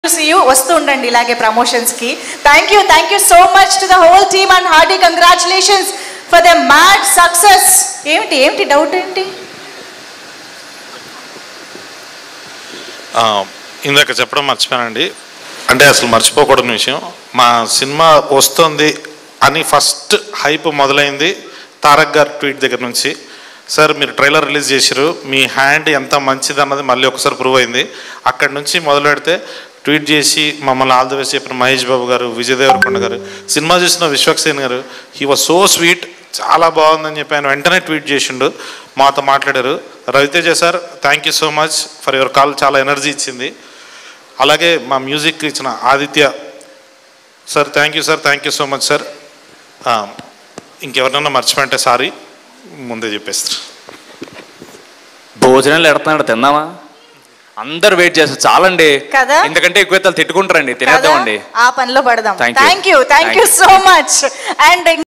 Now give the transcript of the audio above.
See you వస్తూ ఉండండి ఇలాగే ప్రమోషన్స్ కి thank you thank you so much to the whole team and hearty congratulations for the Mad success ఏమిటి ఏమిటి doubt ఏంటి ఆ, ఇందాక చెప్పడం మర్చిపోయానండి అంటే అసలు మర్చిపోకూడని విషయం మా సినిమా వస్తుంది అని ఫస్ట్ హైప్ మొదలైంది తారక్ గారు ట్వీట్ దగ్గర నుంచి సార్ మీరు ట్రైలర్ రిలీజ్ చేశారు మీ హ్యాండ్ ఎంత మంచిది అన్నది మళ్ళీ ఒకసారి ప్రూవ్ అయింది అక్కడి నుంచి మొదలు పెడితే ట్వీట్ చేసి మమ్మల్ని ఆల్ ద వేస్ చెప్పిన మహేష్ బాబు గారు విజయ్ దేవరకొండ గారు సినిమా చూసిన విశ్వక్సేన్ గారు హీ వాజ్ సో స్వీట్ చాలా బాగుందని చెప్పి ఆయన వెంటనే ట్వీట్ చేసిండు మాతో మాట్లాడారు Ravi Teja sir thank you so much for your call చాలా ఎనర్జీ ఇచ్చింది అలాగే మా మ్యూజిక్ ఇచ్చిన Aditya sir thank you sir thank you so much sir ఇంకెవరినన్నా మర్చిపోయింటే సారీ ముందే చెప్పేస్తారు భోజనాలు ఎడుతున్నాడు తిందామా అందరు వెయిట్ చేస్తారు చాలండి కదా? ఎందుకంటే ఎక్కువ తిట్టుకుంటారండి కదా తినేద్దామండి ఆ పనిలో పడదాం Thank you. Thank you thank you Thank so much and